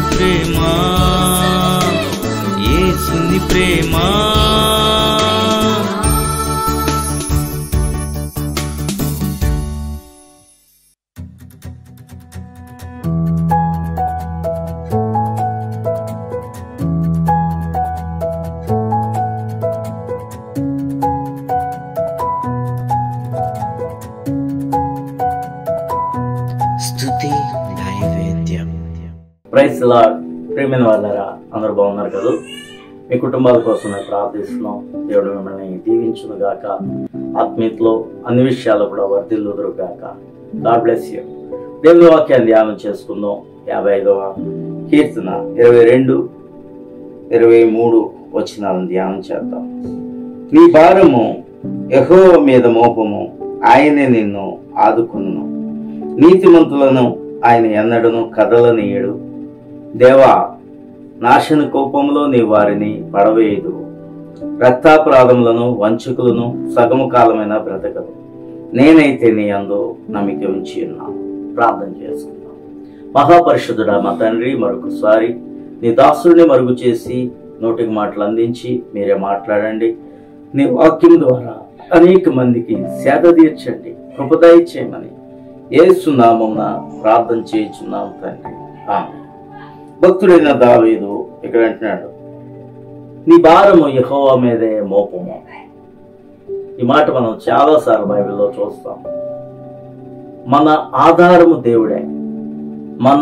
ప్రేమ యేసుని ప్రేమ స్తుతి నైవేద్యం ప్రైస్ లా ప్రేమైన వాళ్ళరా అందరూ బాగున్నారు కదా మీ కుటుంబాల కోసం మేము ప్రార్థిస్తున్నాం దేవుడు మిమ్మల్ని దీవించును గాక ఆత్మీయతలో అన్ని విషయాలు కూడా వర్ధిల్లుదురు గాక గాడ్ బ్లెస్ యూ దేవుని వాక్యాన్ని ధ్యానం చేసుకుందాం యాభై ఐదవ కీర్తన ఇరవై రెండు ఇరవై మూడు వచ్చినాలను ధ్యానం చేద్దాం నీ భారము యహో మీద మోపము ఆయనే నిన్ను ఆదుకును నీతిమంతులను ఆయన ఎన్నడను కదలనీయడు దేవా నాశన కోపంలో నీ వారిని పడవేయదు రక్తాపరాధములను వంచకులను సగము కాలమైన బ్రతకదు నేనైతే నీ అందు నమ్మిక ఉంచి ఉన్నాను ప్రార్థన చేసుకుందాం మహాపరిషుద్ధుడా మా తండ్రి మరొకసారి నీ దాసుడిని మరుగు చేసి నోటికి మాటలు అందించి మీరే మాట్లాడండి నీ వాక్యం ద్వారా అనేక మందికి సేద తీర్చండి కృపదయ చేయమని ఏసునామమున ప్రార్థన చేయించున్నాం తండ్రి ఆమె భక్తుడైన దావీదు ఇక్కడ అంటున్నాడు నీ భారము యెహోవా మీదే మోపము ఈ మాట మనం చాలాసార్లు బైబిల్లో చూస్తాం మన ఆధారము దేవుడే మన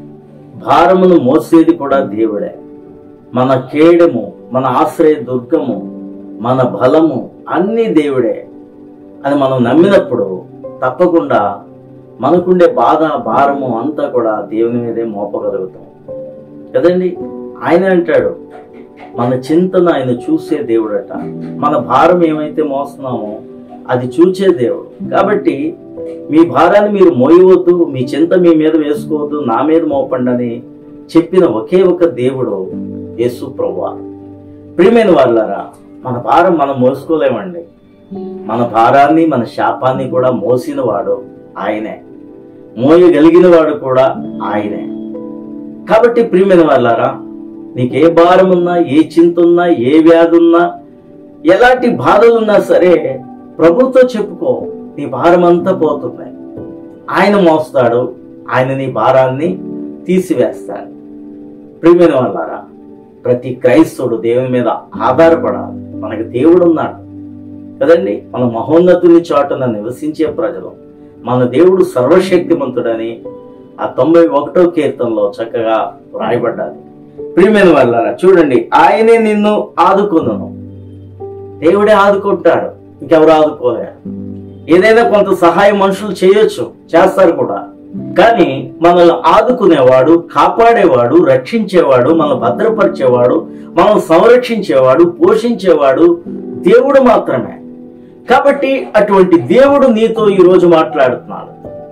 భారమును మోసేది కూడా దేవుడే మన కేడము మన ఆశ్రయ దుర్గము మన బలము అన్నీ దేవుడే అని మనం నమ్మినప్పుడు తప్పకుండా మనకుండే బాధ భారము అంతా కూడా దేవుని మీదే మోపగలుగుతాం కదండి ఆయన అంటాడు మన చింతన ఆయన చూసే దేవుడట మన భారం ఏమైతే మోస్తున్నామో అది చూచే దేవుడు కాబట్టి మీ భారాన్ని మీరు మోయవద్దు మీ చింత మీ మీద వేసుకోవద్దు నా మీద మోపండి అని చెప్పిన ఒకే ఒక దేవుడు యేసు ప్రభువా ప్రియమైన వాళ్ళారా మన భారం మనం మోసుకోలేమండి మన భారాన్ని మన శాపాన్ని కూడా మోసిన వాడు ఆయనే మోయగలిగిన వాడు కూడా ఆయనే కాబట్టి ప్రియమైన వాళ్ళారా నీకు ఏ భారం ఉన్నా ఏ చింత ఉన్నా ఏ వ్యాధి ఉన్నా ఎలాంటి బాధలున్నా సరే ప్రభుతో చెప్పుకో నీ భారం అంతా పోతుంది ఆయన మోస్తాడు ఆయన నీ భారాన్ని తీసివేస్తాడు ప్రియమైన వాళ్ళారా ప్రతి క్రైస్తవుడు దేవుని మీద ఆధారపడాలి మనకి దేవుడు ఉన్నాడు కదండి మన మహోన్నతుని చాటున నివసించే ప్రజలు మన దేవుడు సర్వశక్తిమంతుడని ఆ తొంభై ఒకటో కీర్తనలో చక్కగా వ్రాయబడ్డాది ప్రియమైన వాళ్ళారా చూడండి ఆయనే నిన్ను ఆదుకున్నాను దేవుడే ఆదుకుంటాడు ఇంకెవరు ఆదుకోలేరు ఏదైనా కొంత సహాయం మనుషులు చేయొచ్చు చేస్తారు కూడా కానీ మనల్ని ఆదుకునేవాడు కాపాడేవాడు రక్షించేవాడు మనల్ని భద్రపరిచేవాడు మనం సంరక్షించేవాడు పోషించేవాడు దేవుడు మాత్రమే కాబట్టి అటువంటి దేవుడు నీతో ఈ రోజు మాట్లాడుతున్నాడు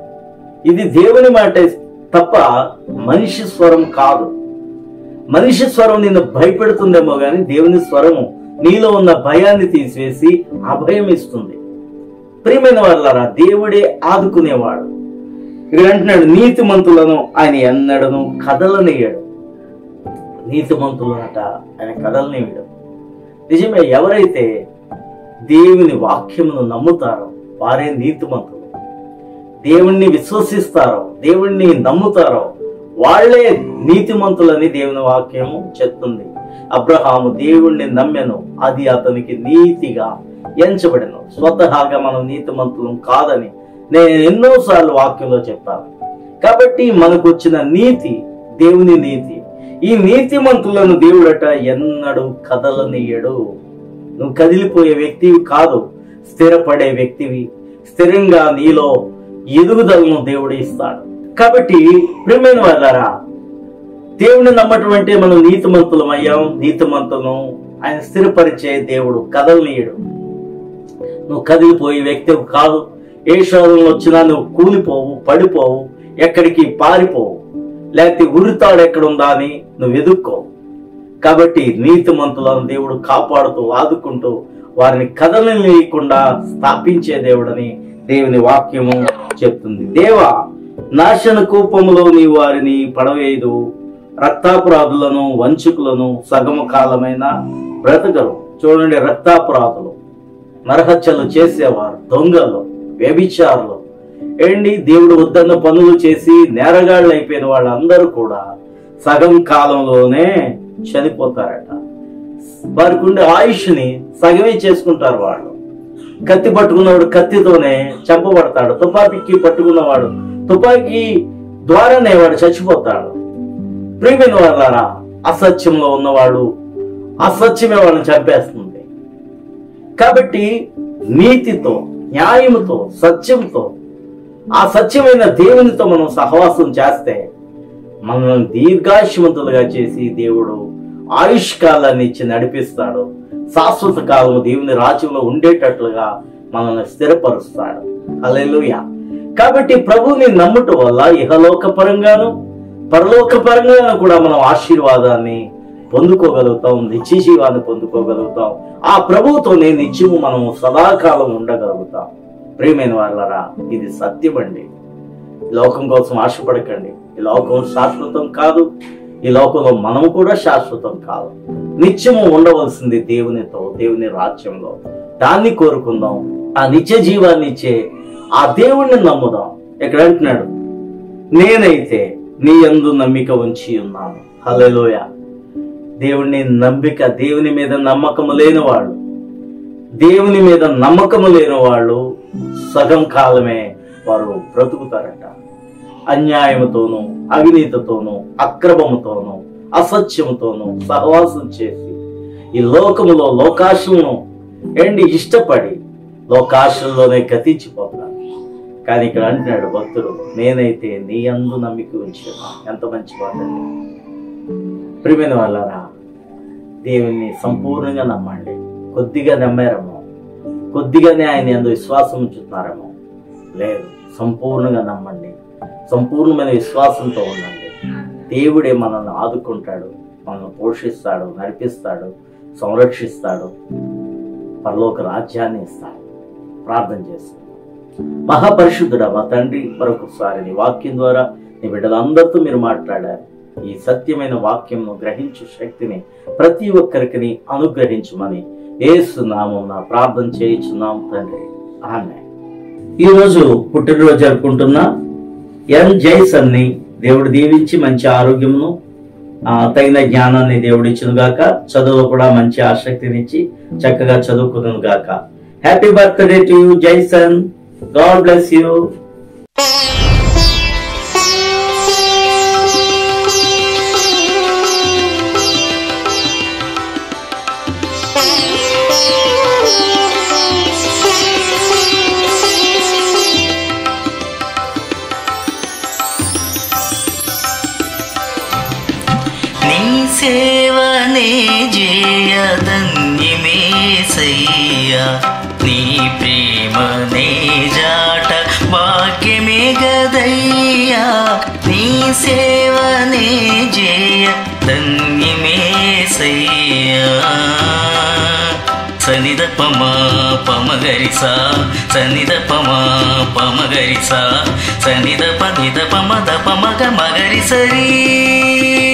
ఇది దేవుని మాట తప్ప మనిషి స్వరం కాదు మనిషి స్వరం నిన్ను భయపెడుతుందేమో గాని దేవుని స్వరము నీలో ఉన్న భయాన్ని తీసివేసి అభయం ఇస్తుంది ప్రియమైన వాళ్ళారా దేవుడే ఆదుకునేవాడు ఇక్కడ అంటున్నాడు నీతిమంతులను ఆయన ఎన్నడను కదలనీయడు నీతిమంతులనట ఆయన కదలనీయడు నిజమే ఎవరైతే దేవుని వాక్యమును నమ్ముతారో వారే నీతిమంతులు దేవుణ్ణి విశ్వసిస్తారో దేవుణ్ణి నమ్ముతారో వాళ్లే నీతిమంతులని దేవుని వాక్యము చెప్తుంది అబ్రహాము దేవుణ్ణి నమ్మెను అది అతనికి నీతిగా ఎంచబడెను స్వతహాగా మనం నీతిమంతులం కాదని నేను ఎన్నోసార్లు వాక్యంలో చెప్పాను కాబట్టి మనకు వచ్చిన నీతి దేవుని నీతి ఈ నీతిమంతులను దేవుడట ఎన్నడూ కదలనీయడు నువ్వు కదిలిపోయే వ్యక్తివి కాదు స్థిరపడే వ్యక్తివి స్థిరంగా నీలో ఎదుగుదలను దేవుడు ఇస్తాడు కాబట్టి ప్రియమైన వాళ్ళారా దేవుని నమ్మటం అంటే మనం నీతిమంతులం అయ్యాం నీతిమంతులను ఆయన స్థిరపరిచే దేవుడు కదలనీయడు నువ్వు కదిలిపోయే వ్యక్తి కాదు ఏ శోధనలు వచ్చినా నువ్వు కూలిపోవు పడిపోవు ఎక్కడికి పారిపోవు లేకపోతే ఉరితాడు ఎక్కడుందా అని నువ్వు ఎదుక్కోవు కాబట్టి నీతిమంతులను దేవుడు కాపాడుతూ ఆదుకుంటూ వారిని కదలనీయకుండా స్థాపించే దేవుడని దేవుని వాక్యము చెప్తుంది దేవా నాశన కూపములో నీ వారిని పడవేయదు రక్తాపురాధులను వంచుకులను సగము కాలమైన బ్రతకరు చూడండి రక్తాపురాధులు నరహత్యలు చేసేవారు దొంగలు వ్యభిచారులు ఏంటి దేవుడు వద్దన్న పనులు చేసి నేరగాళ్ళు అయిపోయిన వాళ్ళందరూ కూడా సగం కాలంలోనే చనిపోతారట వారికి ఉండే ఆయుష్ని సగమే చేసుకుంటారు వాళ్ళు కత్తి పట్టుకున్నవాడు కత్తితోనే చంపబడతాడు తుపాకీ పట్టుకున్నవాడు తుపాకీ ద్వారానే వాడు చచ్చిపోతాడు ప్రియమైన వాళ్ళారా అసత్యంలో ఉన్నవాడు అసత్యమే వాళ్ళని చంపేస్తుంది కాబట్టి నీతితో న్యాయముతో సత్యంతో ఆ సత్యమైన దేవునితో మనం సహవాసం చేస్తే మనల్ని దీర్ఘాయుష్మంతులుగా చేసి దేవుడు ఆయుష్ కాలాన్ని ఇచ్చి నడిపిస్తాడు శాశ్వత కాలం దేవుని రాజ్యంలో ఉండేటట్లుగా మనల్ని స్థిరపరుస్తాడు హల్లెలూయా కాబట్టి ప్రభువుని నమ్ముట వల్ల ఇహలోక పరంగాను పరలోక పరంగాను కూడా మనం ఆశీర్వాదాన్ని పొందుకోగలుగుతాం నిత్య జీవాన్ని పొందుకోగలుగుతాం ఆ ప్రభువుతోనే నిత్యము మనము సదాకాలం ఉండగలుగుతాం ప్రియమైన వాళ్ళరా ఇది సత్యమండి ఈ లోకం కోసం ఆశపడకండి ఈ లోకం శాశ్వతం కాదు ఈ లోకంలో మనం కూడా శాశ్వతం కాదు నిత్యము ఉండవలసింది దేవునితో దేవుని రాజ్యంలో దాన్ని కోరుకుందాం ఆ నిత్య జీవాన్ని ఇచ్చే ఆ దేవుణ్ణి నమ్ముదాం ఇక్కడ అంటున్నాడు నేనైతే నీ యందు నమ్మిక ఉంచి ఉన్నాను హల్లెలూయ దేవుని నమ్మిక దేవుని మీద నమ్మకము లేని వాళ్ళు దేవుని మీద నమ్మకము లేని వాళ్ళు సగం కాలమే వారు బ్రతుకుతారట అన్యాయముతోనూ అవినీతితోనూ అక్రమముతోనూ అసత్యముతోనూ సహవాసం చేసి ఈ లోకములో లోకాశలను ఏంటి ఇష్టపడి లోకాశంలోనే గతించిపోతారు కానీ ఇక్కడ అంటున్నాడు భక్తుడు నేనైతే నీ అందు నమ్మిక ఉంచాను ఎంత మంచి మాట అండి. ప్రియమైన వాళ్ళారా దేవుణ్ణి సంపూర్ణంగా నమ్మండి కొద్దిగా నమ్మారేమో కొద్దిగానే ఆయన ఎందు విశ్వాసం ఉంచుతున్నారేమో లేదు సంపూర్ణంగా నమ్మండి సంపూర్ణమైన విశ్వాసంతో ఉండండి దేవుడే మనల్ని ఆదుకుంటాడు మనల్ని పోషిస్తాడు నడిపిస్తాడు సంరక్షిస్తాడు పరలోక రాజ్యాన్ని ఇస్తాడు ప్రార్థన చేస్తాడు మహాపరిశుద్ధుడా మా తండ్రి మరొకసారి నీ వాక్యం ద్వారా నీ బిడ్డలందరితో మీరు మాట్లాడారు ఈ సత్యమైన వాక్యంను గ్రహించు శక్తిని ప్రతి ఒక్కరికి అనుగ్రహించమని ఏసు నామం ప్రార్థన చేయించున్నాం తండ్రి ఆమె ఈరోజు పుట్టినరోజు జరుపుకుంటున్న ఎన్ జైసన్ ని దేవుడు దీవించి మంచి ఆరోగ్యమును ఆ, తగిన జ్ఞానాన్ని దేవుడు ఇచ్చును గాక చదువులో కూడా మంచి ఆసక్తినిచ్చి చక్కగా చదువుకును గాక happy birthday to you Jason God bless you నీ సేవనే జయధన్యమేసయ్యా నీ ప్రేమనే జాట భాగ్యమే గదయ్యా నీ సేవనే జయ ధన్యమేసయ్యా సనిద పమా పమగరిసా సనిద పమా పమగరిసా సనిద పనిద పమద పమగ మగరి సరీ